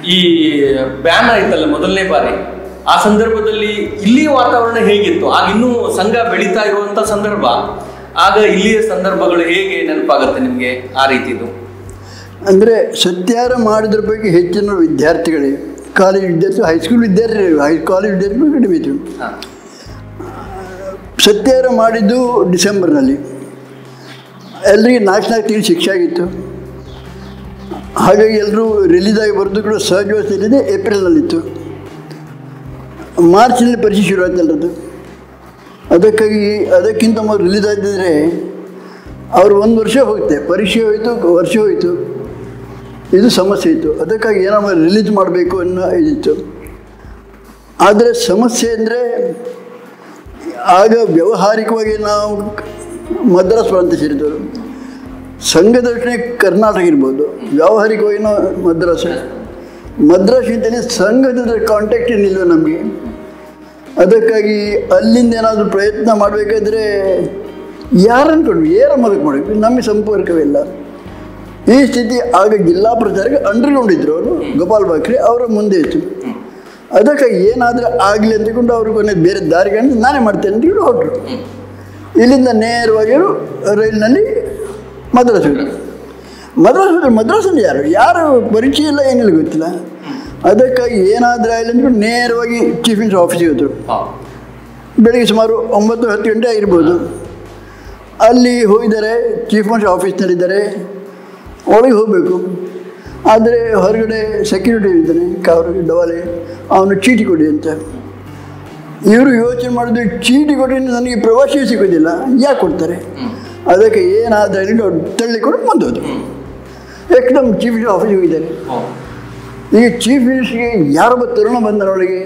ಈ ಬ್ಯಾನ್ ಆಯ್ತಲ್ಲ ಮೊದಲನೇ ಬಾರಿ ಆ ಸಂದರ್ಭದಲ್ಲಿ ಇಲ್ಲಿಯ ವಾತಾವರಣ ಹೇಗಿತ್ತು ಆಗ ಇನ್ನೂ ಸಂಘ ಬೆಳೀತಾ ಇರುವಂತ ಸಂದರ್ಭ ಆಗ ಇಲ್ಲಿಯ ಸಂದರ್ಭಗಳು ಹೇಗೆ ನೆನಪಾಗುತ್ತೆ ನಿಮಗೆ ಆ ರೀತಿದು ಅಂದರೆ ಸತ್ಯಾರ ಮಾಡಿದ್ರ ಬಗ್ಗೆ ಹೆಚ್ಚಿನ ವಿದ್ಯಾರ್ಥಿಗಳೇ ಕಾಲೇಜ್ ವಿದ್ಯಾರ್ಥಿ ಹೈಸ್ಕೂಲ್ ವಿದ್ಯಾರ್ಥಿ ಹೈ ಕಾಲೇಜ್ ವಿದ್ಯಾರ್ಥಿಗಳು ಕಡಿಮೆ ಇದ್ರು ಹಾ. ಸತ್ಯಾರ ಮಾಡಿದ್ದು ಡಿಸೆಂಬರ್ನಲ್ಲಿ ಎಲ್ರಿಗೆ ನಾಲ್ಕು ನಾಲ್ಕು ತಿಂಗಳು ಶಿಕ್ಷೆ ಆಗಿತ್ತು ಹಾಗಾಗಿ ಎಲ್ಲರೂ ರಿಲೀಸ್ ಆಗಿ ಬರೆದು ಕೂಡ ಸಹಜವಾಸದಲ್ಲಿದೆ ಏಪ್ರಿಲ್ನಲ್ಲಿತ್ತು ಮಾರ್ಚ್ನಲ್ಲಿ ಪರೀಕ್ಷೆ ಶುರು ಆಯ್ತು ಎಲ್ಲರದ್ದು ಅದಕ್ಕಾಗಿ ಅದಕ್ಕಿಂತ ಮೊದಲು ರಿಲೀಸ್ ಆಗಿದ್ದರೆ ಅವರು ಒಂದು ವರ್ಷ ಹೋಗುತ್ತೆ ಪರೀಕ್ಷೆ ಹೋಯಿತು ವರ್ಷ ಹೋಯಿತು ಇದು ಸಮಸ್ಯೆ ಇತ್ತು ಅದಕ್ಕಾಗಿ ಏನೋ ರಿಲೀಸ್ ಮಾಡಬೇಕು ಅನ್ನೋ ಇದಿತ್ತು ಆದರೆ ಸಮಸ್ಯೆ ಅಂದರೆ ಆಗ ವ್ಯಾವಹಾರಿಕವಾಗಿ ನಾವು ಮದ್ರಾಸ್ ಪ್ರಾಂತ ಸೇರಿದವರು ಸಂಘದ ರಚನೆ ಕರ್ನಾಟಕ ಇರ್ಬೋದು ವ್ಯಾವಹಾರಿಕವಾಗಿ ನಾವು ಮದ್ರಾಸ್ ಮದ್ರಾಸ್ ಅಂತಲೇ ಸಂಘದ ಕಾಂಟ್ಯಾಕ್ಟ್ ಏನಿಲ್ಲ ನಮಗೆ ಅದಕ್ಕಾಗಿ ಅಲ್ಲಿಂದ ಏನಾದರೂ ಪ್ರಯತ್ನ ಮಾಡಬೇಕಾದ್ರೆ ಯಾರನ್ನು ಕೊಡ್ಬೇಕು ಏರ ಮೊದಲು ಮಾಡಬೇಕು ನಮಗೆ ಸಂಪರ್ಕವಿಲ್ಲ ಈ ಸ್ಥಿತಿ ಆಗ ಜಿಲ್ಲಾ ಪ್ರಚಾರಕ್ಕೆ ಅಂಡರ್ಗ್ರೌಂಡ್ ಇದ್ರು ಅವರು ಗೋಪಾಲ್ ಬಾಕ್ರೆ ಅವರ ಮುಂದೆ ಇತ್ತು ಅದಕ್ಕಾಗಿ ಏನಾದರೂ ಆಗಲಿ ಅಂದ್ಕೊಂಡು ಅವರು ಕೊನೆ ಬೇರೆ ದಾರಿ ಕಾಣಿಸಿ ನಾನೇ ಮಾಡ್ತೇನೆ ಅಂತ ಹೇಳಿ ಹೊರಟರು ಇಲ್ಲಿಂದ ನೇರವಾಗಿ ಅವರು ರೈಲಿನಲ್ಲಿ ಮದ್ರಾಸ್ ಹೋದ್ರು ಮದ್ರಾಸ್ ಹೋದ್ರೆ ಮದ್ರಾಸಲ್ಲಿ ಯಾರು ಯಾರು ಪರಿಚಯ ಇಲ್ಲ ಏನಿಲ್ಲ ಗೊತ್ತಿಲ್ಲ ಅದಕ್ಕಾಗಿ ಏನಾದರೂ ಆಗಲಿ ಅಂದ್ಕೊಂಡು ನೇರವಾಗಿ ಚೀಫ್ ಮಿನಿಸ್ಟರ್ ಆಫೀಸಿಗೆ ಹೋದರು ಬೆಳಿಗ್ಗೆ ಸುಮಾರು ಒಂಬತ್ತು ಹತ್ತು ಗಂಟೆ ಆಗಿರ್ಬೋದು ಅಲ್ಲಿ ಹೋಗಿದ್ದಾರೆ ಚೀಫ್ ಮಿನಿಸ್ಟರ್ ಆಫೀಸ್ನಲ್ಲಿದ್ದಾರೆ ಒಳಗೆ ಹೋಗಬೇಕು ಆದರೆ ಹೊರಗಡೆ ಸೆಕ್ಯೂರಿಟಿ ಇದ್ದಾನೆ ಕಾರು ಡವಾಲೆ ಅವನು ಚೀಟಿ ಕೊಡಿ ಅಂತ ಇವರು ಯೋಚನೆ ಮಾಡಿದ್ರು ಚೀಟಿ ಕೊಡಿ ನನಗೆ ಪ್ರವಾಸಿ ಸಿಗೋದಿಲ್ಲ ಯಾಕೆ ಕೊಡ್ತಾರೆ ಅದಕ್ಕೆ ಏನಾದರೂ ತಳ್ಳಿಕೊಂಡು ಬಂದೋದು ಏಕದಮ್ ಚೀಫ್ ಮಿನಿಸ್ಟರ್ ಆಫೀಸಿಗೆ ಹೋಗಿದ್ದಾರೆ ಈಗ ಚೀಫ್ ಮಿನಿಸ್ಟ್ರಿಗೆ ಯಾರೊಬ್ಬ ತರುಣ ಬಂದನೊಳಗೆ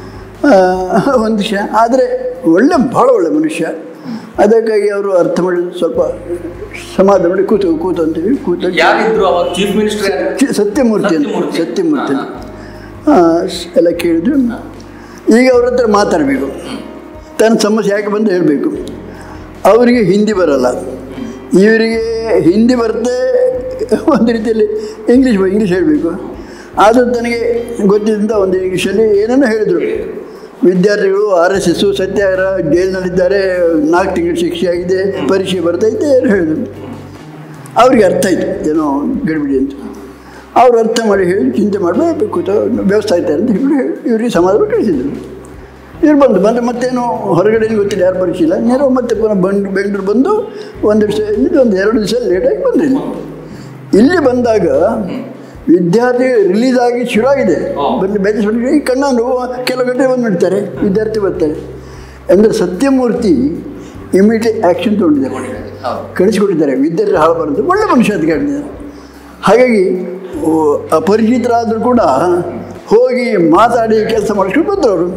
ಒಂದು ವಿಷಯ ಆದರೆ ಒಳ್ಳೆ ಭಾಳ ಒಳ್ಳೆ ಮನುಷ್ಯ ಅದಕ್ಕಾಗಿ ಅವರು ಅರ್ಥ ಮಾಡಿ ಸ್ವಲ್ಪ ಸಮಾಧಾನ ಮಾಡಿ ಕೂತು ಕೂತು ಅಂತೀವಿ ಕೂತು ಯಾರಿದ್ರು ಅವರು ಚೀಫ್ ಮಿನಿಸ್ಟರ್ ಯಾರು ಚಿ- ಸತ್ಯಮೂರ್ತಿ ಅಂತ ಸತ್ಯಮೂರ್ತಿ. ಸತ್ಯಮೂರ್ತಿ ಅಂತ. ಆ, ಸ್- ಎಲ್ಲ ಕೇಳಿದ್ರು ಈಗ ಅವ್ರ ಹತ್ರ ಮಾತಾಡಬೇಕು ತನ್ನ ಸಮಸ್ಯೆ ಯಾಕೆ ಬಂದು ಹೇಳಬೇಕು ಅವರಿಗೆ ಹಿಂದಿ ಬರಲ್ಲ ಇವರಿಗೆ ಹಿಂದಿ ಬರುತ್ತೆ ಒಂದು ರೀತಿಯಲ್ಲಿ ಇಂಗ್ಲೀಷ್ ಇಂಗ್ಲೀಷ್ ಹೇಳಬೇಕು ಆದರೂ ತನಗೆ ಗೊತ್ತಿದ್ದಂಥ ಒಂದು ಇಂಗ್ಲೀಷಲ್ಲಿ ಏನನ್ನೋ ಹೇಳಿದರು ವಿದ್ಯಾರ್ಥಿಗಳು ಆರ್ ಎಸ್ ಎಸ್ಸು ಸತ್ಯಾಗ್ರಹ ಜೈಲಿನಲ್ಲಿದ್ದಾರೆ ನಾಲ್ಕು ತಿಂಗಳು ಶಿಕ್ಷೆ ಆಗಿದೆ ಪರೀಕ್ಷೆ ಬರ್ತೈತೆ ಏನು ಹೇಳಿದರು ಅವ್ರಿಗೆ ಅರ್ಥ ಆಯಿತು ಏನೋ ಗಡಿಬಿಡಿ ಅಂತ ಅವ್ರು ಅರ್ಥ ಮಾಡಿ ಹೇಳಿ ಚಿಂತೆ ಮಾಡಬೇಕು ಕೂತ ವ್ಯವಸ್ಥೆ ಆಯ್ತು ಅಂತ ಹೇಳಿ ಹೇಳಿ ಇವರಿಗೆ ಸಮಾಧಾನ ಕಳಿಸಿದ್ರು ಇವ್ರು ಬಂದು ಬಂದು ಮತ್ತೇನು ಹೊರಗಡೆ ಏನು ಗೊತ್ತಿಲ್ಲ ಯಾರು ಪರೀಕ್ಷೆ ಇಲ್ಲ ನೇರ ಮತ್ತೆ ಪುನಃ ಬಂದು ಬೆಂಗಳೂರು ಬಂದು ಒಂದು ದಿವಸ ಇಲ್ಲಿ ಒಂದು ಎರಡು ದಿವಸ ಲೇಟಾಗಿ ಬಂದ್ರಿ ಇಲ್ಲಿ ಇಲ್ಲಿ ಬಂದಾಗ ವಿದ್ಯಾರ್ಥಿ ರಿಲೀಸ್ ಆಗಿ ಶುರು ಆಗಿದೆ ಬಂದು ಬೆಂಚ್ ಈ ಕಣ್ಣ ನೋವು ಕೆಲವು ಗಂಟೆ ಬಂದುಬಿಡ್ತಾರೆ ವಿದ್ಯಾರ್ಥಿ ಬರ್ತಾರೆ ಅಂದರೆ ಸತ್ಯಮೂರ್ತಿ ಇಮಿಡಿಯೇಟ್ ಆ್ಯಕ್ಷನ್ ತೊಗೊಂಡಿದ್ದಾರೆ ಕಳಿಸಿಕೊಟ್ಟಿದ್ದಾರೆ ವಿದ್ಯಾರ್ಥಿ ಹಾಳಬಾರದು ಒಳ್ಳೆ ಮನುಷ್ಯ ಅಂತ ಹೇಳಿದ್ದಾರೆ ಹಾಗಾಗಿ ಓ, ಅಪರಿಚಿತರಾದರೂ ಕೂಡ ಹೋಗಿ ಮಾತಾಡಿ ಕೆಲಸ ಮಾಡಿಸ್ಕೊಂಡು ಬಂದರು ಅವರು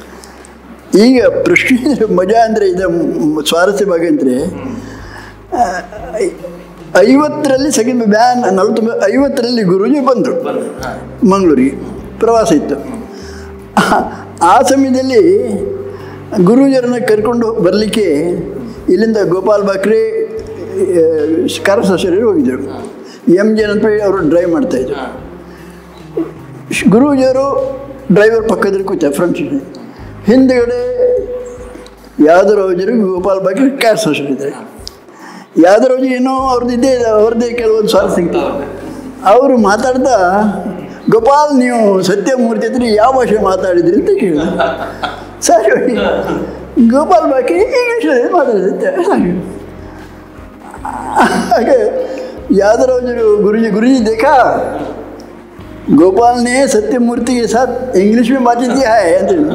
ಈಗ ಪ್ರಶ್ನೆ ಮಜಾ ಅಂದರೆ ಇದು ಮ್- ಸ್ವಾರಸ್ಯ ಭಾಗ ಅಂದರೆ ಐವತ್ತರಲ್ಲಿ ಸೆಕೆಂಡ್ ಬ್ಯಾನ್ ನಲವತ್ತೊಂಬತ್ತು ಐವತ್ತರಲ್ಲಿ ಗುರೂಜಿ ಬಂದರು ಮಂಗಳೂರಿಗೆ ಪ್ರವಾಸ ಇತ್ತು ಆ- ಆ ಸಮಯದಲ್ಲಿ ಗುರೂಜರನ್ನ ಕರ್ಕೊಂಡು ಬರಲಿಕ್ಕೆ ಇಲ್ಲಿಂದ ಗೋಪಾಲ್ ಬಾಕ್ರೆ ಕಾರಸರಿ ಹೋಗಿದ್ದರು ಎಮ್ ಜಿ ಅಂತ ಅವರು ಡ್ರೈವ್ ಮಾಡ್ತಾಯಿದ್ರು ಗುರೂಜಿಯವರು ಡ್ರೈವರ್ ಪಕ್ಕದಲ್ಲಿ ಕೂತ ಫ್ರಂಟ್ ಸೀಟ್ ಹಿಂದುಗಡೆ ಯಾದರಾಜರು ಗೋಪಾಲ್ ಬಾಕ್ರೆ ಕಾರ್ ಇದ್ದಾರೆ ಯಾದರಾಜು ಏನೋ ಅವ್ರದ್ದು ಇದ್ದೇ ಇದೆ, ಅವ್ರದ್ದೇ ಕೆಲವೊಂದು ಸ್ವಾರ್ಥ ಸಿಗ್ತದೆ ಅವರು ಮಾತಾಡ್ತಾ ಗೋಪಾಲ್ ನೀವು ಸತ್ಯಮೂರ್ತಿ ಹತ್ರ ಯಾವ ಭಾಷೆ ಮಾತಾಡಿದ್ರಿ ಅಂತ ಕೇಳಿದ ಸರಿ ಗೋಪಾಲ್ ಬಾಕಿ ಇಂಗ್ಲೀಷಲ್ಲಿ ಮಾತಾಡಿದ್ದೆ ಸಾಕು ಹಾಗೆ यादवराव गुरुजी गुरुजी देखा गोपाल ने सत्यमूर्ति के साथ इंग्लिश में बातचीत किया है ಅಂತ ಹೇಳಿ.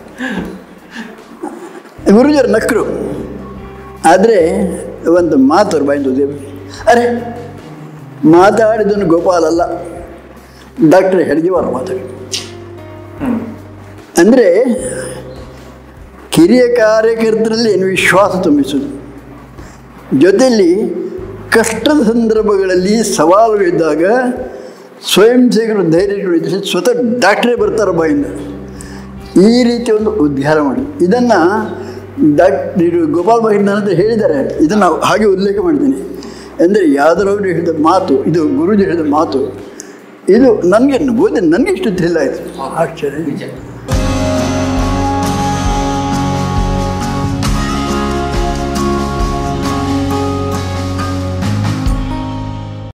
ಗುರುಜರು ನಕ್ಕರು ಆದರೆ ಒಂದು ಮಾತು ಅವ್ರ ಬಾಯಿಂದ ಹೋದೆ ಅರೆ ಮಾತಾಡಿದನು ಗೋಪಾಲ್ ಅಲ್ಲ ಡಾಕ್ಟರ್ ಹೆಡ್ಜಿವಾರ ಮಾತಾಡಿ ಅಂದರೆ ಕಿರಿಯ ಕಾರ್ಯಕರ್ತರಲ್ಲಿ ಏನು ವಿಶ್ವಾಸ ತುಂಬಿಸುವುದು ಜೊತೆಯಲ್ಲಿ ಕಷ್ಟದ ಸಂದರ್ಭಗಳಲ್ಲಿ ಸವಾಲು ಇದ್ದಾಗ ಸ್ವಯಂ ಸೇವಕರು ಧೈರ್ಯಗಳು ಇದ್ದರೆ ಸ್ವತಃ ಡಾಕ್ಟ್ರೇ ಬರ್ತಾರೆ ಬಾಯಿಂದ ಈ ರೀತಿ ಒಂದು ಉದ್ಧಾರ ಮಾಡಿ ಇದನ್ನು ಡಾಕ್ಟರ್ ಗೋಪಾಲ್ ಬಾಯಿ ನನ್ನ ಹತ್ರ ಹೇಳಿದ್ದಾರೆ ಇದನ್ನು ಹಾಗೆ ಉಲ್ಲೇಖ ಮಾಡ್ತೀನಿ ಅಂದರೆ ಯಾವ್ದಾರವರು ಹೇಳಿದ ಮಾತು ಇದು ಗುರುಜಿ ಹೇಳಿದ ಮಾತು ಇದು ನನಗೆ ಓದಿ ನನಗೆ ಇಷ್ಟು ಥ್ರಿಲ್ ಆಯಿತು ಆಶ್ಚರ್ಯ ನಿಜ